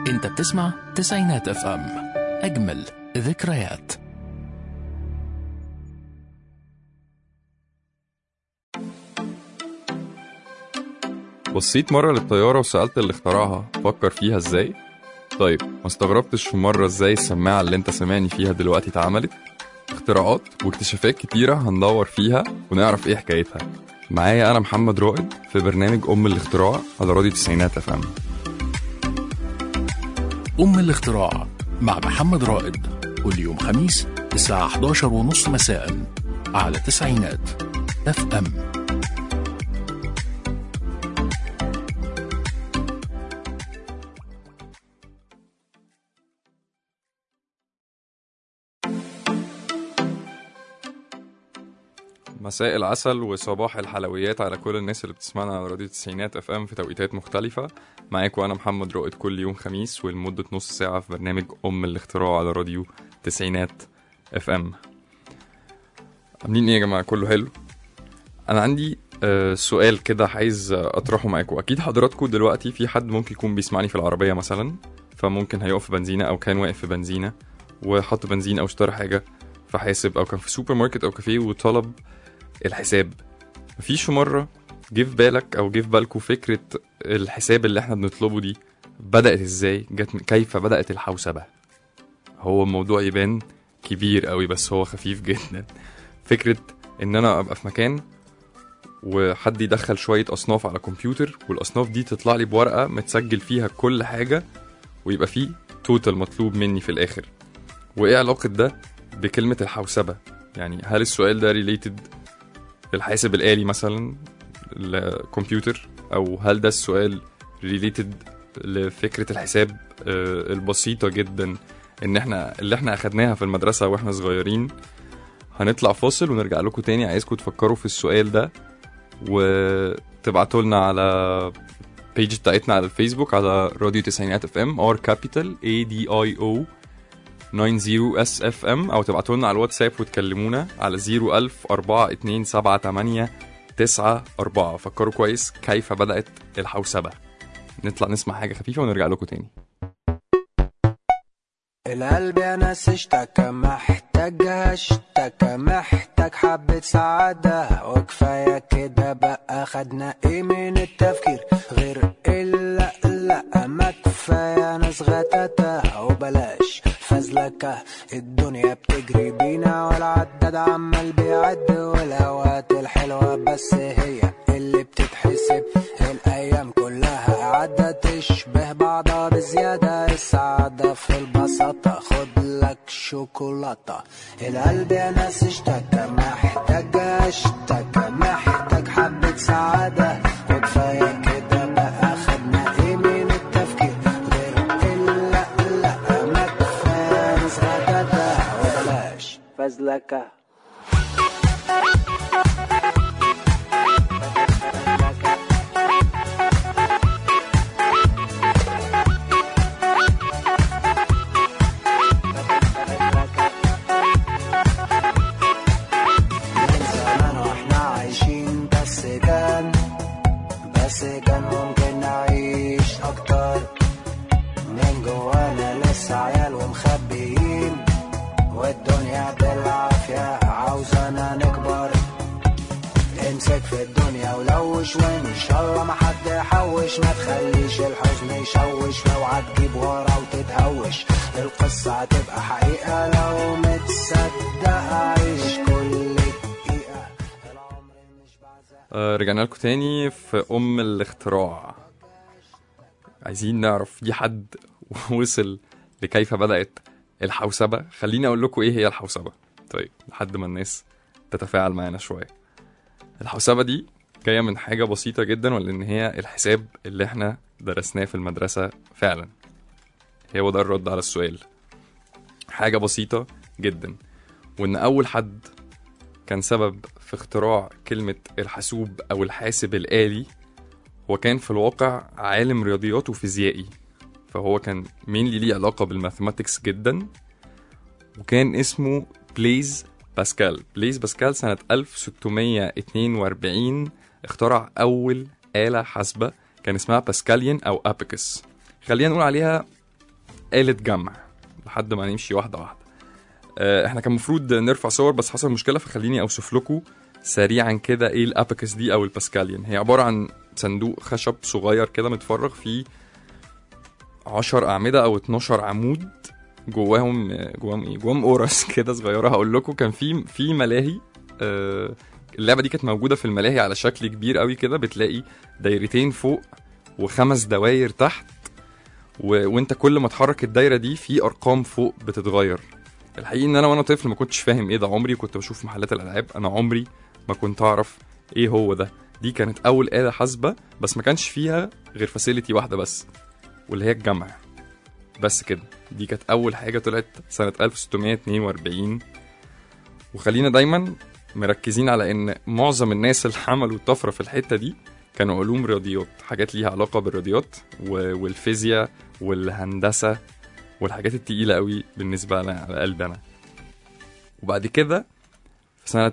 انت بتسمع تسعينات اف ام اجمل ذكريات بصيت مرة للطيارة وسألت اللي اخترعها فكر فيها ازاي؟ طيب ما استغربتش في مرة ازاي السماعة اللي انت سامعني فيها دلوقتي اتعملت؟ اختراعات واكتشافات كتيرة هندور فيها ونعرف ايه حكايتها معايا انا محمد رائد في برنامج ام الاختراع على راديو تسعينات اف ام ام الاختراع مع محمد رائد كل يوم خميس الساعة 11 ونص مساء على تسعينات اف ام مساء العسل وصباح الحلويات على كل الناس اللي بتسمعنا على راديو تسعينات اف ام في توقيتات مختلفة معاكم انا محمد رائد كل يوم خميس ولمدة نص ساعة في برنامج ام الاختراع على راديو تسعينات اف ام عاملين ايه يا جماعة كله حلو انا عندي آه، سؤال كده عايز آه، اطرحه معاكم اكيد حضراتكم دلوقتي في حد ممكن يكون بيسمعني في العربية مثلا فممكن هيقف في بنزينة او كان واقف في بنزينة وحط بنزين او اشترى حاجة فحاسب او كان في سوبر ماركت او كافيه وطلب الحساب مفيش في مرة جه في بالك أو جه في بالكوا فكرة الحساب اللي احنا بنطلبه دي بدأت ازاي جت من- كيف بدأت الحوسبة هو الموضوع يبان كبير قوي بس هو خفيف جدا فكرة ان انا ابقى في مكان وحد يدخل شوية أصناف على كمبيوتر والأصناف دي تطلع لي بورقة متسجل فيها كل حاجة ويبقى فيه توتال مطلوب مني في الآخر وإيه علاقة ده بكلمة الحوسبة يعني هل السؤال ده ريليتد للحاسب الآلي مثلا الكمبيوتر أو هل ده السؤال ريليتد لفكرة الحساب آه، البسيطة جدا إن إحنا اللي إحنا أخدناها في المدرسة وإحنا صغيرين هنطلع فاصل ونرجع لكم تاني عايزكم تفكروا في السؤال ده وتبعتوا لنا على بيج بتاعتنا على الفيسبوك على راديو تسعينات اف ام ار كابيتال اي دي اي او 90 اس اف ام او تبعتوا لنا على الواتساب وتكلمونا على 01000 4278 9 4 فكروا كويس كيف بدأت الحوسبة نطلع نسمع حاجة خفيفة ونرجع لكم تاني القلب يا ناس اشتكى محتاج اشتكى محتاج حبة سعادة وكفاية كده بقى خدنا ايه من التفكير غير الا لا ما كفاية ناس غتاتة وبلاش فزلكة الدنيا بتجري بينا والعداد عمال بيعد والاوقات الحلوة بس هي اللي بتتحسب الايام كلها قاعدة تشبه بعضها بزيادة السعادة في البساطة خد لك شوكولاتة القلب يا ناس اشتكى محتاج اشتكى محتاج حبة سعادة وكفاية كده بقى خدنا ايه من التفكير غير الا لا ما كفاية ناس غداتة وبلاش فزلكة من زمان واحنا عايشين بس كان بس كان ممكن نعيش اكتر من جوانا لسه عيال ومخبيين والدنيا بالعافية عاوزانا نكبر امسك في الدنيا ولوش وان شاء الله ما حد يحوش ما تخليش الحزن يشوش اوعى تجيب ورا وتتهوش القصة هتبقى حقيقة لو متصدق عيش كل دقيقة العمر مش بعزق آه، رجعنا لكم تاني في أم الاختراع عايزين نعرف في حد وصل لكيف بدأت الحوسبة خليني أقول لكم إيه هي الحوسبة طيب لحد ما الناس تتفاعل معانا شوية الحوسبة دي جاية من حاجة بسيطة جدا ولأن هي الحساب اللي احنا درسناه في المدرسة فعلا هو ده الرد على السؤال حاجة بسيطة جدا وإن أول حد كان سبب في اختراع كلمة الحاسوب أو الحاسب الآلي هو كان في الواقع عالم رياضيات وفيزيائي فهو كان مينلي ليه علاقة بالماثيماتكس جدا وكان اسمه بليز باسكال بليز باسكال سنة 1642 اخترع أول آلة حاسبة كان اسمها باسكاليان أو أبيكس خلينا نقول عليها آلة جمع لحد ما نمشي واحدة واحدة آه، احنا كان المفروض نرفع صور بس حصل مشكلة فخليني اوصف لكم سريعا كده ايه الاباكس دي او الباسكاليان هي عبارة عن صندوق خشب صغير كده متفرغ فيه 10 أعمدة أو 12 عمود جواهم جواهم ايه جواهم قرص كده صغيرة هقول لكم كان في في ملاهي آه، اللعبة دي كانت موجودة في الملاهي على شكل كبير قوي كده بتلاقي دايرتين فوق وخمس دواير تحت و... وانت كل ما تحرك الدايرة دي في أرقام فوق بتتغير الحقيقة ان انا وانا طفل ما كنتش فاهم ايه ده عمري كنت بشوف محلات الالعاب انا عمري ما كنت اعرف ايه هو ده دي كانت اول آلة حاسبة بس ما كانش فيها غير فاسيلتي واحدة بس واللي هي الجمع بس كده دي كانت اول حاجة طلعت سنة 1642 وخلينا دايما مركزين على ان معظم الناس اللي عملوا الطفرة في الحتة دي كانوا علوم رياضيات حاجات ليها علاقة بالرياضيات و- والفيزياء والهندسة والحاجات التقيلة قوي بالنسبة لنا على قلبي أنا وبعد كده في سنة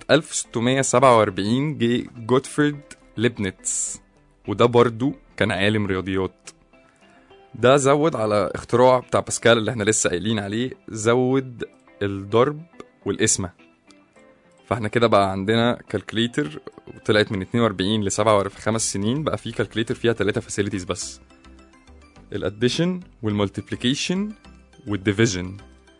1647 جه جوتفرد ليبنتس وده برضو كان عالم رياضيات ده زود على اختراع بتاع باسكال اللي احنا لسه قايلين عليه زود الضرب والقسمة فاحنا كده بقى عندنا كالكليتر طلعت من 42 ل 47 في خمس سنين بقى في كالكليتر فيها ثلاثة فاسيلتيز بس الاديشن والمالتيبليكيشن والديفيجن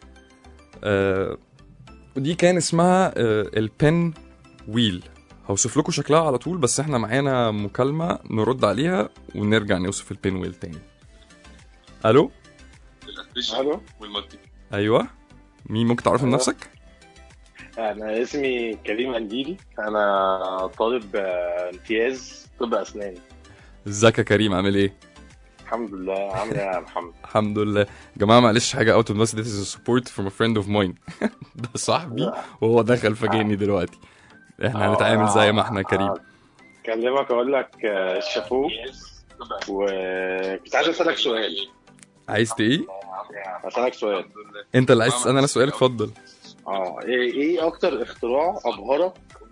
آه ودي كان اسمها آه البن ويل هوصف لكم شكلها على طول بس احنا معانا مكالمة نرد عليها ونرجع نوصف البن ويل تاني الو الو ايوه مين ممكن تعرف من أيوة. نفسك انا اسمي كريم انديلي انا طالب آه، امتياز طب اسنان ازيك يا كريم عامل ايه الحمد لله عامل ايه يا محمد الحمد لله جماعه معلش حاجه اوت اوف بس this is a support from a friend of mine ده صاحبي وهو دخل فاجئني دلوقتي احنا هنتعامل زي ما احنا يا كريم اكلمك اقول لك آه، شابوه وكنت عايز اسالك سؤال عايز ت- ايه اسالك سؤال انت اللي عايز تسالني انا سؤال اتفضل اه ايه ايه اكتر اختراع ابهرك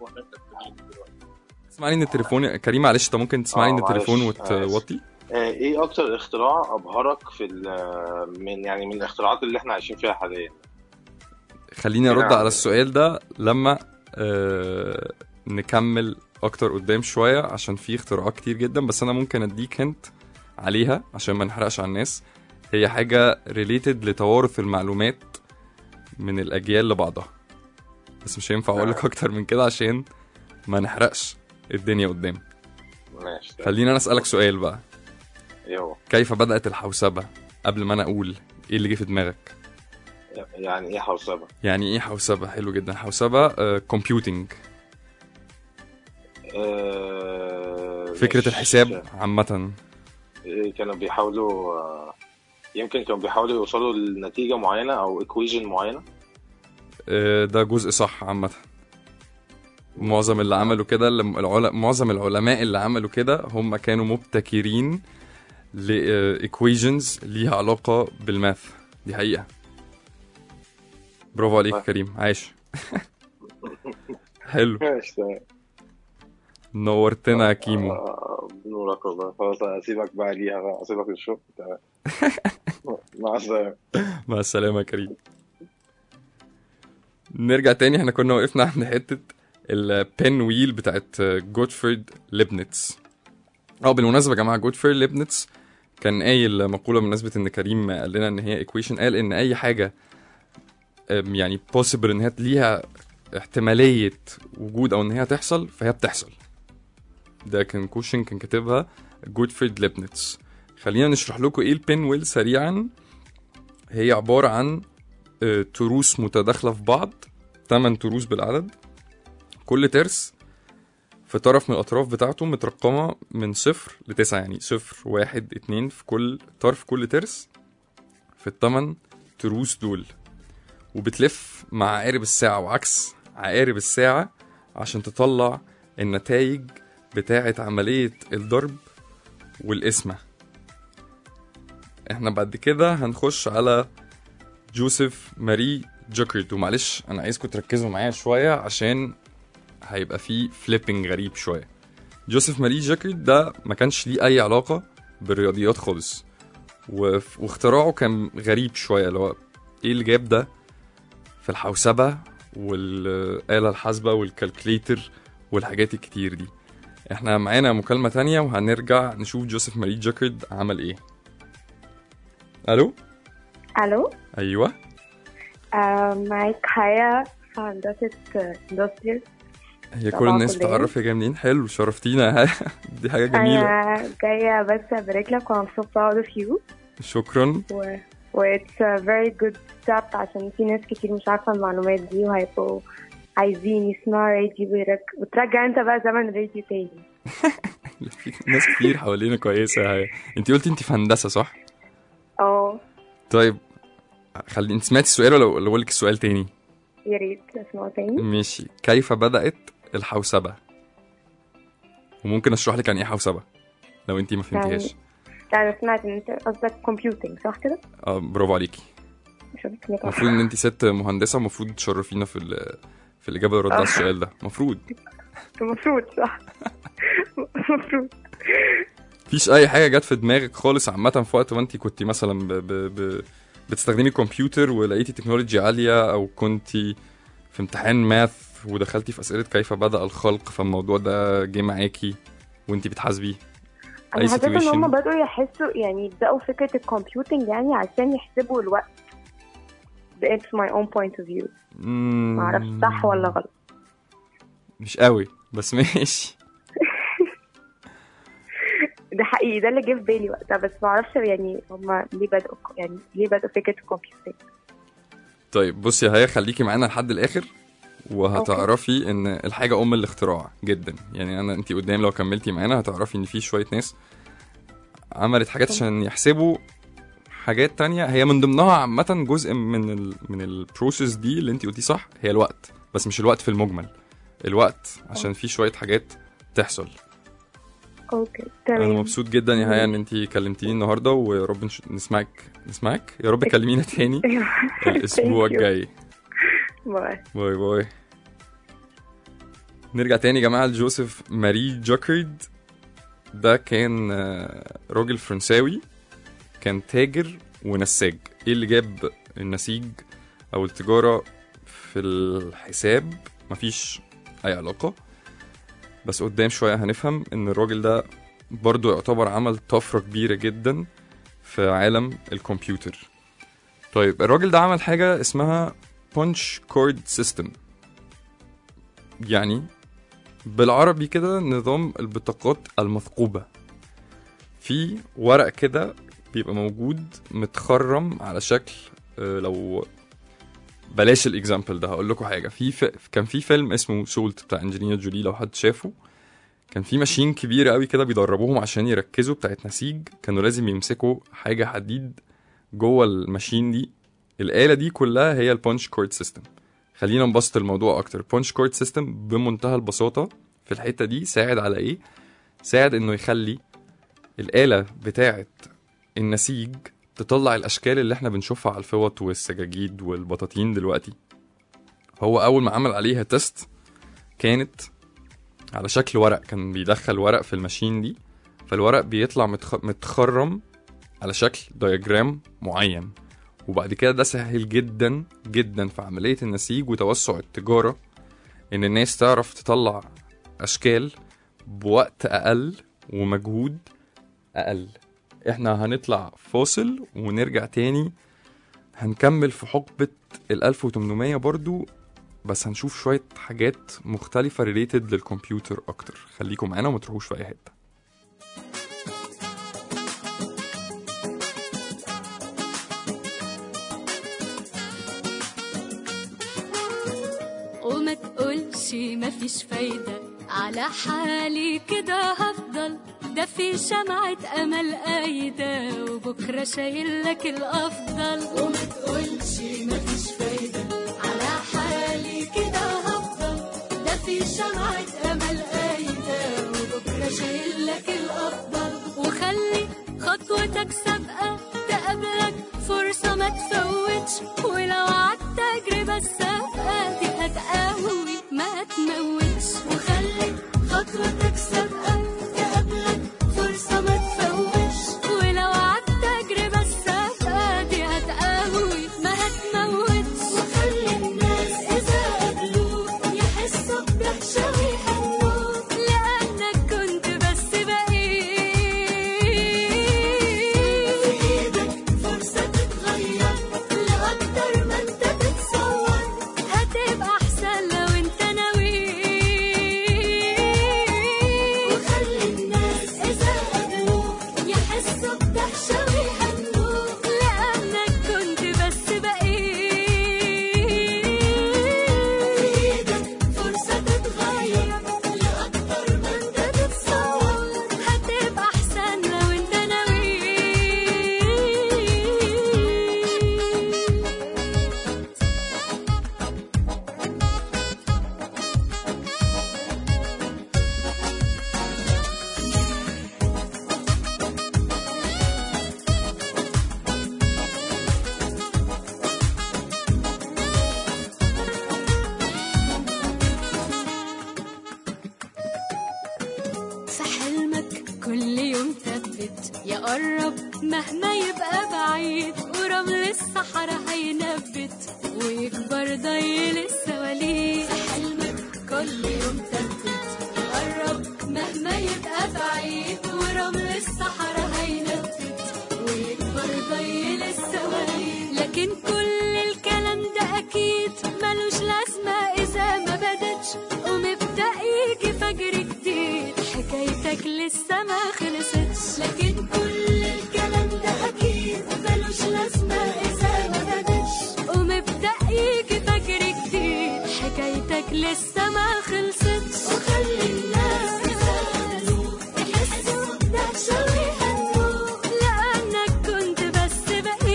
اسمعني من التليفون يا كريم معلش انت ممكن تسمعني آه، من التليفون معلش، وتوطي آه، ايه اكتر اختراع ابهرك في ال- من يعني من الاختراعات اللي احنا عايشين فيها حاليا خليني ارد نعم. على السؤال ده لما آه نكمل اكتر قدام شويه عشان في اختراعات كتير جدا بس انا ممكن اديك هنت عليها عشان ما نحرقش على الناس هي حاجه ريليتد لتوارث المعلومات من الاجيال لبعضها بس مش هينفع اقول لك اكتر من كده عشان ما نحرقش الدنيا قدام ماشي خلينا انا اسالك سؤال بقى ايه هو كيف بدات الحوسبه قبل ما انا اقول ايه اللي جه في دماغك يعني ايه حوسبه يعني ايه حوسبه حلو جدا حوسبه كومبيوتنج آه، فكرة مش- الحساب عامة إيه، كانوا بيحاولوا آه، يمكن كانوا بيحاولوا يوصلوا لنتيجة معينة أو إكويجن معينة آه، ده جزء صح عامة معظم اللي عملوا كده اللي- العل... معظم العلماء اللي عملوا كده هم كانوا مبتكرين لإيكويجنز ليها علاقة بالماث دي حقيقة برافو عليك يا كريم عايش حلو ماشي تمام نورتنا يا كيمو آه، نورك والله خلاص أسيبك بقى ليها بقى أسيبك للشغل تمام مع السلامة مع السلامة يا كريم نرجع تاني احنا كنا وقفنا عند حتة البن ويل بتاعت جوتفرد ليبنتس اه بالمناسبة يا جماعة جوتفرد ليبنتس كان قايل مقولة بمناسبة ان كريم قال لنا ان هي ايكويشن قال ان اي حاجة أم، يعني possible ان هي ليها احتمالية وجود او ان هي تحصل فهي بتحصل ده كان كوشن كان كاتبها جوتفرد ليبنتس خلينا نشرح لكم ايه البن ويل سريعا هي عبارة عن آه، تروس متداخلة في بعض 8 تروس بالعدد كل ترس في طرف من الأطراف بتاعته مترقمة من صفر لتسعة يعني صفر واحد اتنين في كل طرف كل ترس في التمن تروس دول وبتلف مع عقارب الساعة وعكس عقارب الساعة عشان تطلع النتائج بتاعة عملية الضرب والقسمة احنا بعد كده هنخش على جوزيف ماري جوكرد ومعلش انا عايزكم تركزوا معايا شويه عشان هيبقى فيه فليبنج غريب شويه جوزيف ماري جوكرد ده ما كانش ليه اي علاقه بالرياضيات خالص وف- واختراعه كان غريب شويه اللي هو ايه اللي جاب ده في الحوسبه والاله الحاسبه والكالكليتر والحاجات الكتير دي احنا معانا مكالمه تانية وهنرجع نشوف جوزيف ماري جاكرد عمل ايه الو الو ايوه آه، معاك حياة في هندسة اندستريال هي كل طبعا الناس كلية. تعرف يا جايه منين حلو شرفتينا دي حاجه جميله أنا جاية بس أبارك لك و I'm so proud of you شكرا و و it's a very good step عشان في ناس كتير مش عارفة المعلومات دي وهيبقوا عايزين يسمعوا راديو ويرك... وترجع انت بقى زمن الراديو تاني في ناس كتير حوالينا كويسه هي. انت قلتي انت في هندسه صح اه طيب خلي انت سمعتي السؤال ولا ولا اقول لك السؤال تاني يا ريت اسمعوا تاني ماشي كيف بدأت الحوسبة وممكن اشرح لك عن ايه حوسبة لو انت ما فهمتيهاش لا انا سمعت ان انت قصدك كومبيوتنج صح كده؟ اه برافو عليكي شفت سمعت المفروض ان انت ست مهندسة المفروض تشرفينا في ال- في الإجابة والرد على آه. السؤال ده المفروض المفروض صح المفروض مفيش أي حاجة جت في دماغك خالص عامة في وقت ما انت كنت مثلا ب... ب... ب... بتستخدمي كمبيوتر ولقيتي تكنولوجيا عالية أو كنت في امتحان ماث ودخلتي في أسئلة كيف بدأ الخلق فالموضوع ده جه معاكي وانت بتحاسبي انا أي حسيت ان situation. هم بدأوا يحسوا يعني يبدأوا فكرة الكمبيوتنج يعني عشان يحسبوا الوقت ده it's my own point of view مم. معرفش صح ولا غلط مش قوي بس ماشي ده حقيقي ده اللي جه في بالي وقتها بس معرفش يعني هم ليه بدأوا يعني ليه بدأوا فكرة الكمبيوتنج طيب بصي هي خليكي معانا لحد الاخر وهتعرفي ان الحاجه ام الاختراع جدا يعني انا انت قدام لو كملتي معانا هتعرفي ان في شويه ناس عملت حاجات عشان يحسبوا حاجات تانية هي من ضمنها عامة جزء من ال من البروسيس دي اللي انت قلتيه صح هي الوقت بس مش الوقت في المجمل الوقت عشان في شوية حاجات تحصل اوكي انا تمام مبسوط جدا يا هيا ان انت كلمتيني النهارده ويا رب نش- نسمعك نسمعك يا رب كلمينا تاني الاسبوع Thank you. الجاي باي باي باي نرجع تاني يا جماعة لجوزيف ماري جاكرد ده كان آه، راجل فرنساوي كان تاجر ونساج ايه اللي جاب النسيج او التجارة في الحساب مفيش اي علاقة بس قدام شوية هنفهم ان الراجل ده برضو يعتبر عمل طفرة كبيرة جدا في عالم الكمبيوتر طيب الراجل ده عمل حاجة اسمها بونش كورد سيستم يعني بالعربي كده نظام البطاقات المثقوبة في ورق كده بيبقى موجود متخرم على شكل آه، لو بلاش الاكزامبل ده هقول لكم حاجه في ف... كان في فيلم اسمه سولت بتاع انجلينا جولي لو حد شافه كان في ماشين كبيره قوي كده بيدربوهم عشان يركزوا بتاعت نسيج كانوا لازم يمسكوا حاجه حديد جوه الماشين دي الآلة دي كلها هي البونش كورد سيستم خلينا نبسط الموضوع اكتر البونش كورد سيستم بمنتهى البساطه في الحته دي ساعد على ايه ساعد انه يخلي الآلة بتاعت النسيج تطلع الاشكال اللي احنا بنشوفها على الفوط والسجاجيد والبطاطين دلوقتي هو اول ما عمل عليها تيست كانت على شكل ورق كان بيدخل ورق في الماشين دي فالورق بيطلع متخ... متخرم على شكل دياجرام معين وبعد كده ده سهل جدا جدا في عملية النسيج وتوسع التجارة إن الناس تعرف تطلع أشكال بوقت أقل ومجهود أقل احنا هنطلع فاصل ونرجع تاني هنكمل في حقبة ال 1800 برضو بس هنشوف شوية حاجات مختلفة ريليتد للكمبيوتر أكتر خليكم معانا وما تروحوش في أي حتة وما تقولش مفيش فايدة على حالي كده هفضل ده في شمعة أمل قايدة وبكرة شايل لك الأفضل وما تقولش مفيش فايدة على حالي كده هفضل ده في شمعة أمل قايدة وبكرة شايل لك الأفضل وخلي خطوتك سابقة تقابلك فرصة ما تفوتش ولو عدت تجربة السابقة دي هتقوي ما تموتش وخلي خطوتك سابقة تقابلك فرصة ما تفوتش ولو عدت تجربة في حلمك كل يوم ثبت يا قرب مهما يبقى بعيد ورمل الصحراء هينبت ويكبر ضيل السواليف في حلمك كل يوم ثبت يا قرب مهما يبقى بعيد ورمل الصحراء هينبت ويكبر ضيل السواليف لكن كل الكلام ده اكيد ملوش لازمه اذا ما بدتش ومبدا يجي فجر جديد حكايتك لسه ما خلصتش لكن كل الكلام ده اكيد ملوش لازمه اذا ما بدتش ومبدا يجي فجر جديد حكايتك لسه ما خلصتش وخلي الناس يسألوا يحسوا بدهشة ويهنوا لأنك كنت بس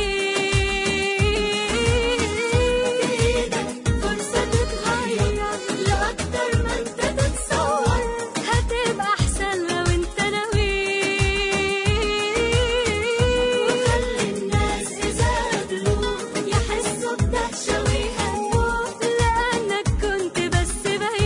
بإيدك فرصة تتغير لأكتر ما أنت تتصور هتبقى أحسن لو أنت ناوي وخلي الناس يزادلوا يحسوا بدهشة ويهنوا لأنك كنت بس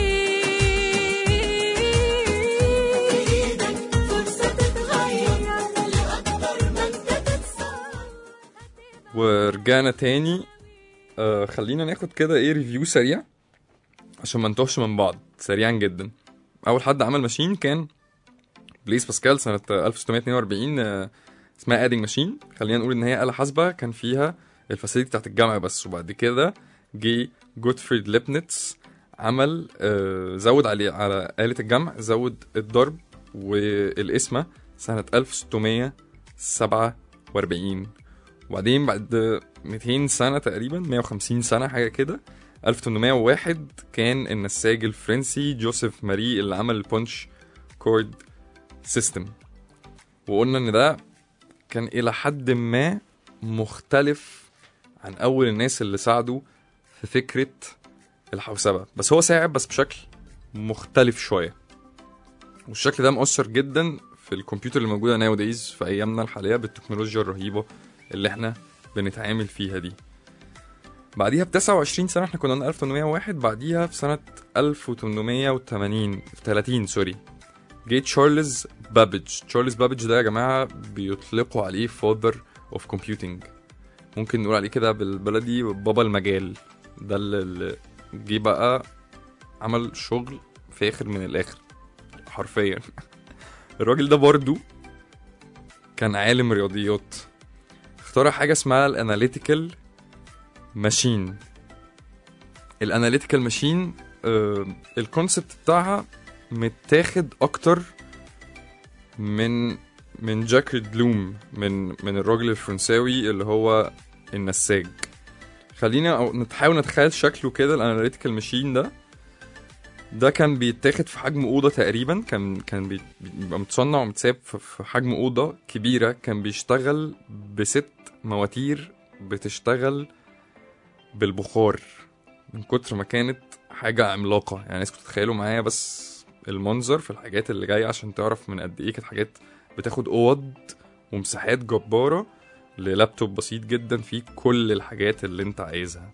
بإيدك فرصة تتغير لأكتر ما أنت تتصور ورجعنا تاني آه خلينا ناخد كده ايه ريفيو سريع عشان ما نتوهش من بعض سريعا جدا اول حد عمل ماشين كان بليس باسكال سنة 1642 آه اسمها ادنج ماشين خلينا نقول ان هي آلة حاسبة كان فيها الفاسيلتي بتاعت الجامعة بس وبعد كده جه جوتفريد ليبنتس عمل آه زود عليه على آلة الجمع زود الضرب والقسمة سنة 1647 وبعدين بعد 200 سنة تقريبا 150 سنة حاجة كده 1801 كان النساج الفرنسي جوزيف ماري اللي عمل البونش كورد سيستم وقلنا ان ده كان الى حد ما مختلف عن اول الناس اللي ساعدوا في فكرة الحوسبة بس هو ساعد بس بشكل مختلف شوية والشكل ده مؤثر جدا في الكمبيوتر اللي موجودة ناو دايز في ايامنا الحالية بالتكنولوجيا الرهيبة اللي احنا بنتعامل فيها دي بعديها ب 29 سنة احنا كنا قلنا 1801 بعديها في سنة 1880 30 سوري جه تشارلز بابج تشارلز بابج ده يا جماعة بيطلقوا عليه father of computing ممكن نقول عليه كده بالبلدي بابا المجال ده اللي- اللي جه بقى عمل شغل فاخر من الآخر حرفيا الراجل ده برضو كان عالم رياضيات اخترع حاجة اسمها الاناليتيكال ماشين الاناليتيكال ماشين الكونسبت بتاعها متاخد اكتر من من جاكرد لوم من من الراجل الفرنساوي اللي هو النساج خلينا أو نحاول نتخيل شكله كده الاناليتيكال ماشين ده ده كان بيتاخد في حجم اوضه تقريبا كان كان بي- بيبقى متصنع ومتساب في- في حجم اوضه كبيره كان بيشتغل بست مواتير بتشتغل بالبخار من كتر ما كانت حاجه عملاقه يعني الناس كنتوا تتخيلوا معايا بس المنظر في الحاجات اللي جايه عشان تعرف من قد ايه كانت حاجات بتاخد اوض ومساحات جباره للابتوب بسيط جدا فيه كل الحاجات اللي انت عايزها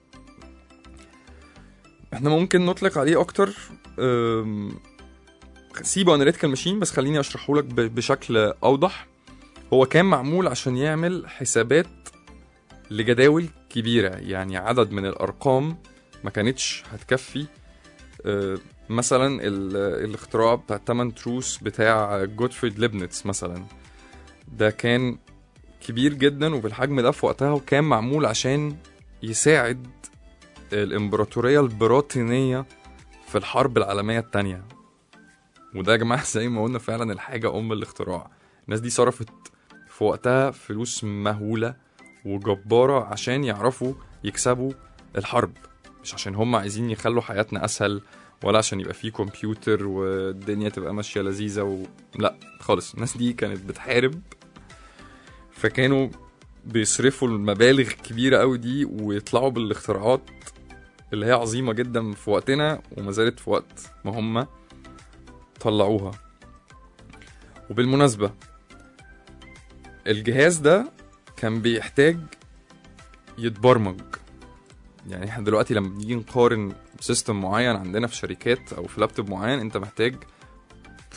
احنا ممكن نطلق عليه اكتر أم، سيبه اناليتيكال ماشين بس خليني اشرحه لك ب- بشكل اوضح هو كان معمول عشان يعمل حسابات لجداول كبيرة يعني عدد من الأرقام ما كانتش هتكفي أه، مثلا ال- الاختراع بتاع التمن تروس بتاع جوتفريد ليبنتس مثلا ده كان كبير جدا وبالحجم ده في وقتها وكان معمول عشان يساعد الإمبراطورية البريطانية في الحرب العالمية التانية وده يا جماعة زي ما قلنا فعلا الحاجة أم الاختراع الناس دي صرفت في وقتها فلوس مهولة وجبارة عشان يعرفوا يكسبوا الحرب مش عشان هم عايزين يخلوا حياتنا أسهل ولا عشان يبقى فيه كمبيوتر والدنيا تبقى ماشية لذيذة و... لا خالص الناس دي كانت بتحارب فكانوا بيصرفوا المبالغ الكبيرة قوي دي ويطلعوا بالاختراعات اللي هي عظيمة جدا في وقتنا وما زالت في وقت ما هم طلعوها وبالمناسبة الجهاز ده كان بيحتاج يتبرمج يعني احنا دلوقتي لما بنيجي نقارن سيستم معين عندنا في شركات او في لابتوب معين انت محتاج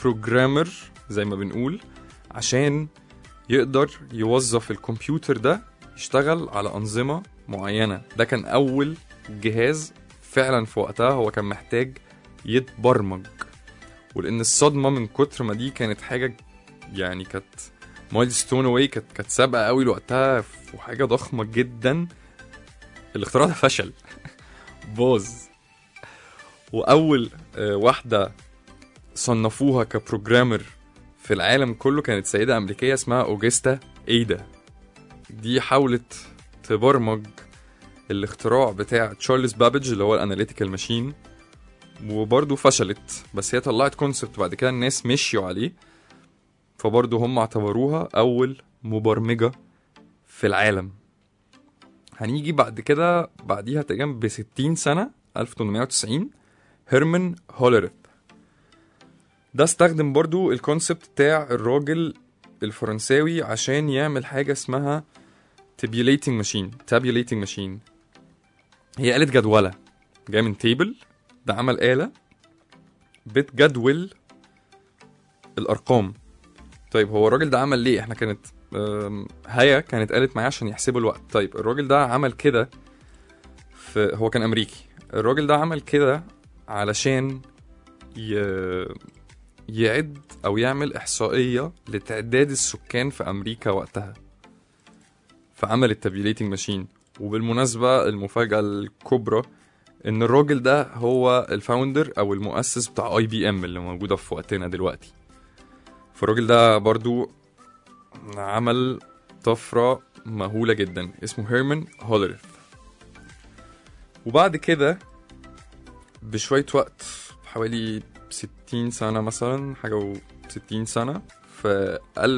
بروجرامر زي ما بنقول عشان يقدر يوظف الكمبيوتر ده يشتغل على أنظمة معينة ده كان أول جهاز فعلا في وقتها هو كان محتاج يتبرمج ولأن الصدمة من كتر ما دي كانت حاجة يعني كانت مايل ستون واي كانت كانت سابقة قوي لوقتها وحاجة ضخمة جدا الاختراع ده فشل باظ وأول آه، واحدة صنفوها كبروجرامر في العالم كله كانت سيدة أمريكية اسمها أوجستا إيدا دي حاولت تبرمج الاختراع بتاع تشارلز بابج اللي هو الاناليتيكال ماشين وبرضه فشلت بس هي طلعت كونسبت بعد كده الناس مشيوا عليه فبرضه هم اعتبروها أول مبرمجة في العالم هنيجي بعد كده بعديها تقريبا ب 60 سنة 1890 هيرمان هولريث ده استخدم برضو الكونسبت بتاع الراجل الفرنساوي عشان يعمل حاجة اسمها tabulating machine tabulating machine هي آلة جدولة جاية من تيبل ده عمل آلة بتجدول الأرقام طيب هو الراجل ده عمل ليه احنا كانت أم، هيا كانت قالت معايا عشان يحسبوا الوقت طيب الراجل ده عمل كده في هو كان أمريكي الراجل ده عمل كده علشان ي... يعد او يعمل احصائيه لتعداد السكان في امريكا وقتها فعمل التابيوليتنج ماشين وبالمناسبه المفاجاه الكبرى ان الراجل ده هو الفاوندر او المؤسس بتاع اي بي ام اللي موجوده في وقتنا دلوقتي فالراجل ده برضو عمل طفره مهوله جدا اسمه هيرمان هولريث وبعد كده بشويه وقت حوالي 60 سنة مثلا حاجة و 60 سنة في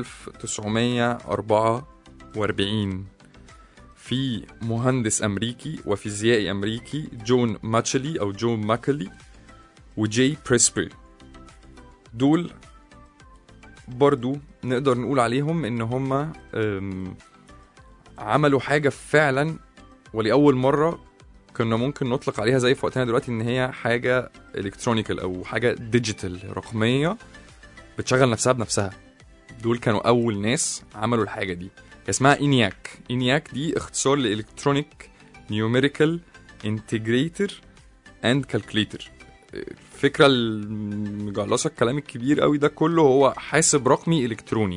1944 في مهندس أمريكي وفيزيائي أمريكي جون ماتشلي أو جون ماكلي وجي بريسبري دول برضو نقدر نقول عليهم إن هما أم، عملوا حاجة فعلا ولأول مرة كنا ممكن نطلق عليها زي في وقتنا دلوقتي ان هي حاجه الكترونيكال او حاجه ديجيتال رقميه بتشغل نفسها بنفسها دول كانوا اول ناس عملوا الحاجه دي اسمها انياك انياك دي اختصار لالكترونيك نيوميريكال انتجريتور اند كالكوليتر الفكره المجعلصه الكلام الكبير قوي ده كله هو حاسب رقمي الكتروني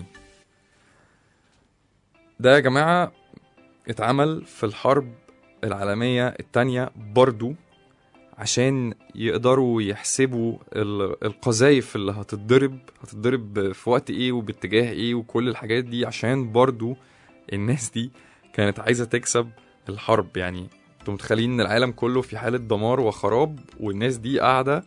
ده يا جماعه اتعمل في الحرب العالمية التانية برضو عشان يقدروا يحسبوا ال- القذايف اللي هتتضرب هتتضرب في وقت ايه وباتجاه ايه وكل الحاجات دي عشان برضو الناس دي كانت عايزة تكسب الحرب يعني انتوا متخيلين ان العالم كله في حالة دمار وخراب والناس دي قاعدة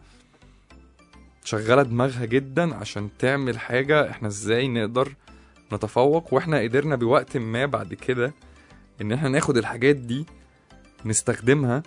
شغالة دماغها جدا عشان تعمل حاجة احنا ازاي نقدر نتفوق واحنا قدرنا بوقت ما بعد كده ان احنا ناخد الحاجات دي نستخدمها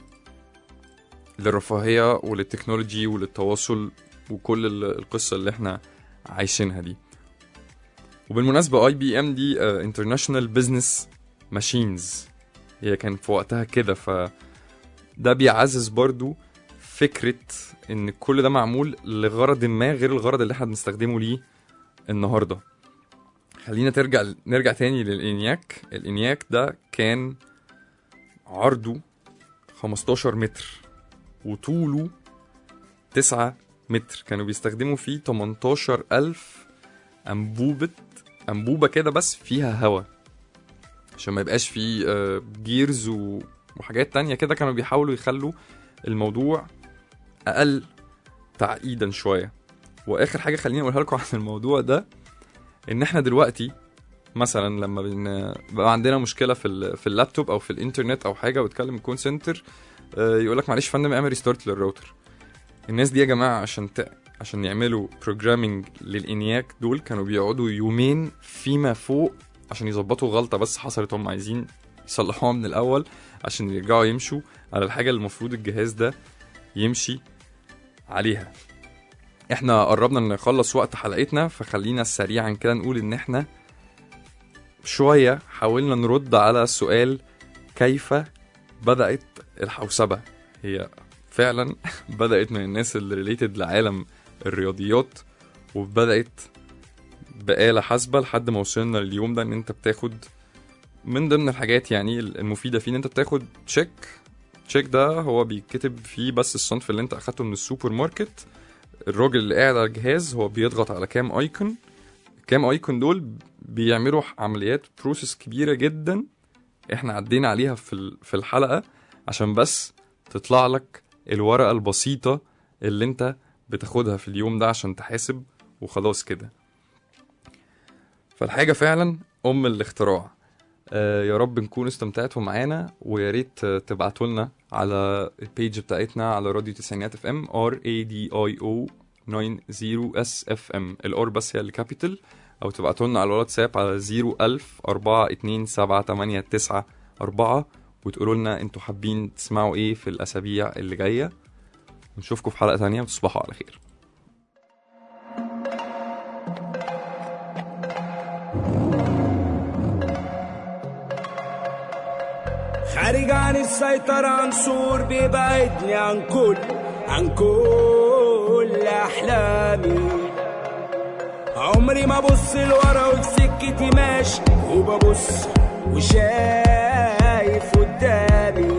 للرفاهية وللتكنولوجي وللتواصل وكل ال- القصة اللي احنا عايشينها دي وبالمناسبة اي بي ام دي انترناشونال بزنس ماشينز هي كان في وقتها كده ف ده بيعزز برضو فكرة ان كل ده معمول لغرض ما غير الغرض اللي احنا بنستخدمه ليه النهارده خلينا ترجع نرجع تاني للإنياك الإنياك ده كان عرضه 15 متر وطوله 9 متر كانوا بيستخدموا فيه 18 ألف أنبوبة أنبوبة كده بس فيها هوا عشان ما يبقاش فيه آه، جيرز و- وحاجات تانية كده كانوا بيحاولوا يخلوا الموضوع أقل تعقيدا شوية وآخر حاجة خليني أقولها لكم عن الموضوع ده ان احنا دلوقتي مثلا لما بن... بقى عندنا مشكله في ال... في اللابتوب او في الانترنت او حاجه وتكلم الكول سنتر يقول لك معلش يا فندم اعمل ريستارت للراوتر الناس دي يا جماعه عشان ت... عشان يعملوا بروجرامينج للانياك دول كانوا بيقعدوا يومين فيما فوق عشان يظبطوا غلطه بس حصلت هم عايزين يصلحوها من الاول عشان يرجعوا يمشوا على الحاجه اللي المفروض الجهاز ده يمشي عليها احنا قربنا نخلص وقت حلقتنا فخلينا سريعا كده نقول ان احنا شوية حاولنا نرد على سؤال كيف بدأت الحوسبة هي فعلا بدأت من الناس اللي ريليتد لعالم الرياضيات وبدأت بآلة حاسبة لحد ما وصلنا لليوم ده ان انت بتاخد من ضمن الحاجات يعني المفيدة فيه ان انت بتاخد تشيك تشيك ده هو بيتكتب فيه بس الصنف اللي انت اخدته من السوبر ماركت الراجل اللي قاعد على الجهاز هو بيضغط على كام ايكون كام ايكون دول بيعملوا عمليات بروسيس كبيرة جدا احنا عدينا عليها في ال- في الحلقة عشان بس تطلع لك الورقة البسيطة اللي انت بتاخدها في اليوم ده عشان تحاسب وخلاص كده فالحاجة فعلا أم الاختراع آه يا رب نكون استمتعتوا معانا ويا ريت آه، تبعتوا لنا على البيج بتاعتنا على راديو تسعينات اف ام ار اي دي اي او 90 اس اف ام الار بس هي الكابيتال او تبعتوا لنا على الواتساب على 01000 427 4 وتقولوا لنا انتوا حابين تسمعوا ايه في الاسابيع اللي جايه نشوفكم في حلقه تانية وتصبحوا على خير خارج عن السيطرة عنصر بيبعدني عن كل عن كل أحلامي عمري ما بص لورا وفي سكتي ماشي وببص وشايف قدامي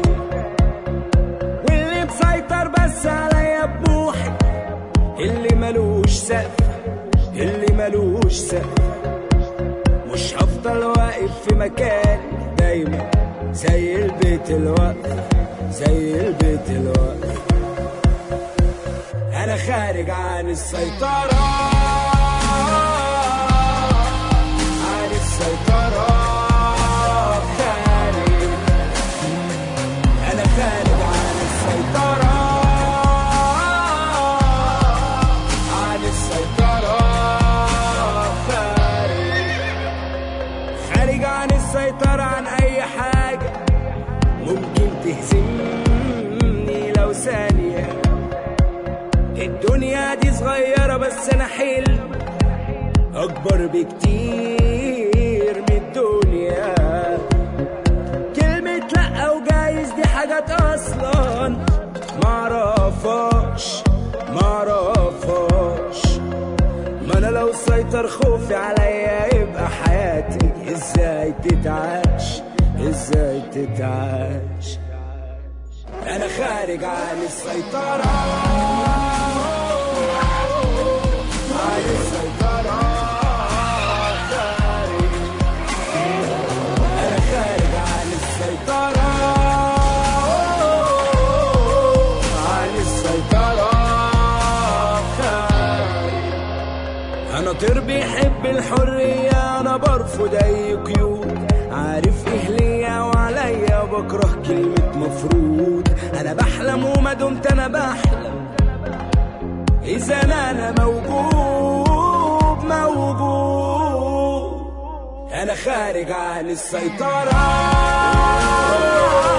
واللي مسيطر بس عليا بموحي اللي ملوش سقف اللي ملوش سقف مش هفضل واقف في مكان دايما زي البيت الوقف زي البيت الوقف انا خارج عن السيطرة عن السيطرة خارج انا خارج عن السيطرة عن السيطرة خارج خارج عن السيطرة عن أي حاجة ممكن تهزمني لو ثانية الدنيا دي صغيرة بس أنا حلم أكبر بكتير من الدنيا كلمة لأ وجايز دي حاجات أصلا معرفهاش معرفهاش ما انا لو سيطر خوفي عليا يبقى حياتي ازاي تتعاش ازاي تتعاش انا خارج عن السيطرة عن السيطرة خارج انا خارج عن السيطرة عن السيطرة خارج انا طير بيحب الحرية انا برفض اي قيود عارف ايه ليا وعليا بكره كلمة مفروض انا بحلم وما دمت انا بحلم اذا انا انا موجود موجود انا خارج عن السيطرة